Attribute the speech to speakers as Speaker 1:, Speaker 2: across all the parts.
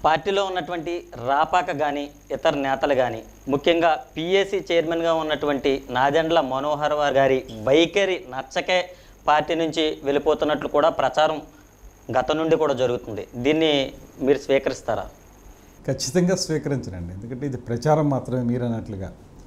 Speaker 1: పార్టీలో ఉన్నటువంటి రాపాక కానీ ఇతర నేతలు కానీ ముఖ్యంగా పిఏసీ చైర్మన్గా ఉన్నటువంటి నాదెండ్ల మనోహర్ వారి గారి వైఖరి నచ్చకే పార్టీ నుంచి వెళ్ళిపోతున్నట్లు కూడా ప్రచారం గత నుండి కూడా జరుగుతుంది దీన్ని మీరు స్వీకరిస్తారా
Speaker 2: ఖచ్చితంగా స్వీకరించనండి ఎందుకంటే ఇది ప్రచారం మాత్రమే మీరు అన్నట్లుగా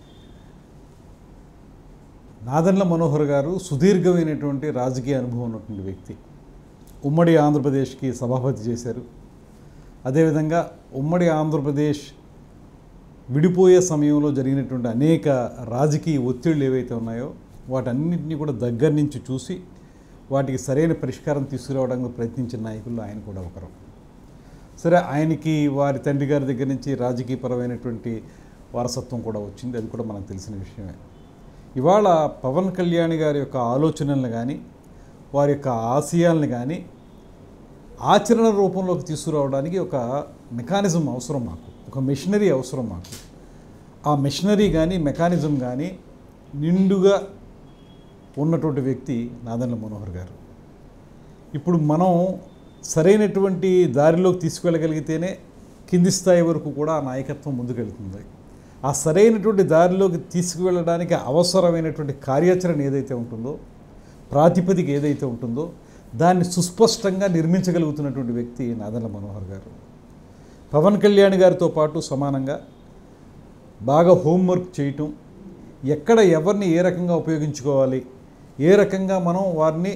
Speaker 2: నాదన్ల మనోహర్ గారు సుదీర్ఘమైనటువంటి రాజకీయ అనుభవం ఉన్నటువంటి వ్యక్తి ఉమ్మడి ఆంధ్రప్రదేశ్కి సభాపతి చేశారు అదేవిధంగా ఉమ్మడి ఆంధ్రప్రదేశ్ విడిపోయే సమయంలో జరిగినటువంటి అనేక రాజకీయ ఒత్తిళ్ళు ఏవైతే ఉన్నాయో వాటన్నింటినీ కూడా దగ్గర నుంచి చూసి వాటికి సరైన పరిష్కారం తీసుకురావడానికి ప్రయత్నించిన నాయకుల్లో ఆయన కూడా ఒకరు సరే ఆయనకి వారి తండ్రి గారి దగ్గర నుంచి రాజకీయపరమైనటువంటి వారసత్వం కూడా వచ్చింది అది కూడా మనకు తెలిసిన విషయమే ఇవాళ పవన్ కళ్యాణ్ గారి యొక్క ఆలోచనలను కానీ వారి యొక్క ఆశయాలను కానీ ఆచరణ రూపంలోకి తీసుకురావడానికి ఒక మెకానిజం అవసరం మాకు ఒక మెషినరీ అవసరం మాకు ఆ మెషినరీ కానీ మెకానిజం కానీ నిండుగా ఉన్నటువంటి వ్యక్తి నాదన్ల మనోహర్ గారు ఇప్పుడు మనం సరైనటువంటి దారిలోకి తీసుకువెళ్ళగలిగితేనే కింది స్థాయి వరకు కూడా ఆ నాయకత్వం ముందుకెళ్తుంది ఆ సరైనటువంటి దారిలోకి తీసుకువెళ్ళడానికి అవసరమైనటువంటి కార్యాచరణ ఏదైతే ఉంటుందో ప్రాతిపదిక ఏదైతే ఉంటుందో దాన్ని సుస్పష్టంగా నిర్మించగలుగుతున్నటువంటి వ్యక్తి నాదన్ల మనోహర్ గారు పవన్ కళ్యాణ్ గారితో పాటు సమానంగా బాగా హోంవర్క్ చేయటం ఎక్కడ ఎవరిని ఏ రకంగా ఉపయోగించుకోవాలి ఏ రకంగా మనం వారిని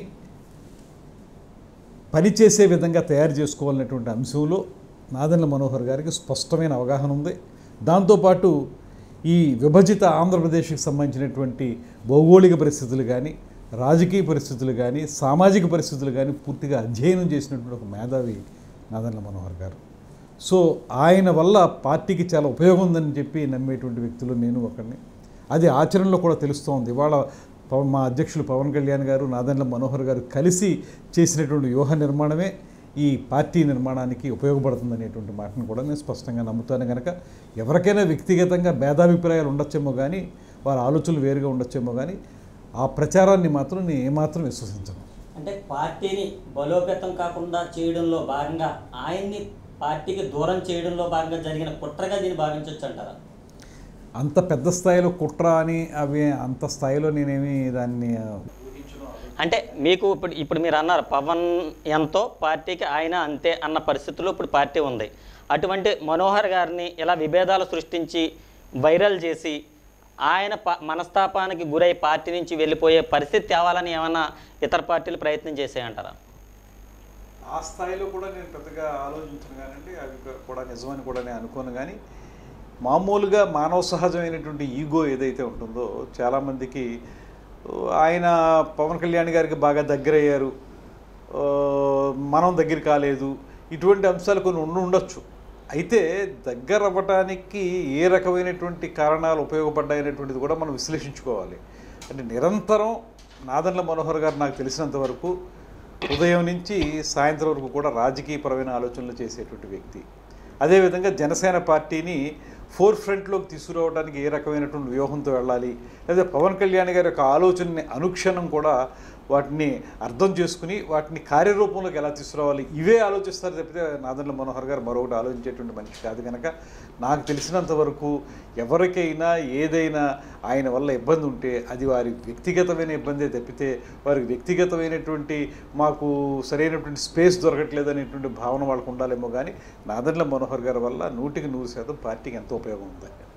Speaker 2: పనిచేసే విధంగా తయారు చేసుకోవాలనేటువంటి అంశంలో నాదన్ల మనోహర్ గారికి స్పష్టమైన అవగాహన ఉంది దాంతోపాటు ఈ విభజిత ఆంధ్రప్రదేశ్కి సంబంధించినటువంటి భౌగోళిక పరిస్థితులు కానీ రాజకీయ పరిస్థితులు కానీ సామాజిక పరిస్థితులు కానీ పూర్తిగా అధ్యయనం చేసినటువంటి ఒక మేధావి నాదన్ల మనోహర్ గారు సో ఆయన వల్ల పార్టీకి చాలా ఉపయోగం ఉందని చెప్పి నమ్మేటువంటి వ్యక్తులు నేను ఒకరిని అది ఆచరణలో కూడా తెలుస్తోంది ఇవాళ పవన్ మా అధ్యక్షులు పవన్ కళ్యాణ్ గారు నాదన్ల మనోహర్ గారు కలిసి చేసినటువంటి వ్యూహ నిర్మాణమే ఈ పార్టీ నిర్మాణానికి ఉపయోగపడుతుంది అనేటువంటి మాటను కూడా నేను స్పష్టంగా నమ్ముతాను కనుక ఎవరికైనా వ్యక్తిగతంగా భేదాభిప్రాయాలు ఉండొచ్చేమో కానీ వారి ఆలోచనలు వేరుగా ఉండొచ్చేమో కానీ ఆ ప్రచారాన్ని మాత్రం నేను ఏమాత్రం విశ్వసించను
Speaker 1: అంటే పార్టీని బలోపేతం కాకుండా చేయడంలో భాగంగా ఆయన్ని పార్టీకి దూరం చేయడంలో భాగంగా జరిగిన కుట్రగా దీన్ని భావించవచ్చు అంటారా
Speaker 2: అంత పెద్ద స్థాయిలో కుట్ర అని అవి అంత స్థాయిలో నేనేమి దాన్ని
Speaker 1: అంటే మీకు ఇప్పుడు ఇప్పుడు మీరు అన్నారు పవన్ ఎంతో పార్టీకి ఆయన అంతే అన్న పరిస్థితుల్లో ఇప్పుడు పార్టీ ఉంది అటువంటి మనోహర్ గారిని ఇలా విభేదాలు సృష్టించి వైరల్ చేసి ఆయన ప మనస్తాపానికి గురై పార్టీ నుంచి వెళ్ళిపోయే పరిస్థితి తేవాలని ఏమైనా ఇతర పార్టీలు ప్రయత్నం చేసాయంటారా
Speaker 2: ఆ స్థాయిలో కూడా నేను పెద్దగా ఆలోచించను కానండి అవి కూడా నిజమని కూడా నేను అనుకోను కానీ మామూలుగా మానవ సహజమైనటువంటి ఈగో ఏదైతే ఉంటుందో చాలామందికి ఓ, ఆయన పవన్ కళ్యాణ్ గారికి బాగా దగ్గరయ్యారు ఓ, మనం దగ్గర కాలేదు ఇటువంటి అంశాలు కొన్ని ఉండి ఉండొచ్చు అయితే దగ్గర అవ్వటానికి ఏ రకమైనటువంటి కారణాలు ఉపయోగపడ్డాయనేటువంటిది కూడా మనం విశ్లేషించుకోవాలి అంటే నిరంతరం నాదన్ల మనోహర్ గారు నాకు తెలిసినంత వరకు ఉదయం నుంచి సాయంత్రం వరకు కూడా రాజకీయపరమైన ఆలోచనలు చేసేటువంటి వ్యక్తి అదేవిధంగా జనసేన పార్టీని ఫోర్ ఫ్రంట్లోకి తీసుకురావడానికి ఏ రకమైనటువంటి వ్యూహంతో వెళ్ళాలి లేదా పవన్ కళ్యాణ్ గారి యొక్క ఆలోచనని అనుక్షణం కూడా వాటిని అర్థం చేసుకుని వాటిని కార్యరూపంలోకి ఎలా తీసుకురావాలి ఇవే ఆలోచిస్తారు తప్పితే నాదన్ల మనోహర్ గారు మరొకటి ఆలోచించేటువంటి మనిషి కాదు కనుక నాకు తెలిసినంత వరకు ఎవరికైనా ఏదైనా ఆయన వల్ల ఇబ్బంది ఉంటే అది వారి వ్యక్తిగతమైన ఇబ్బందే తప్పితే వారికి వ్యక్తిగతమైనటువంటి మాకు సరైనటువంటి స్పేస్ దొరకట్లేదు అనేటువంటి భావన వాళ్ళకు ఉండాలేమో కానీ నాదన్ల మనోహర్ గారి వల్ల నూటికి నూరు శాతం పార్టీకి ఎంతో ఉపయోగం ఉంది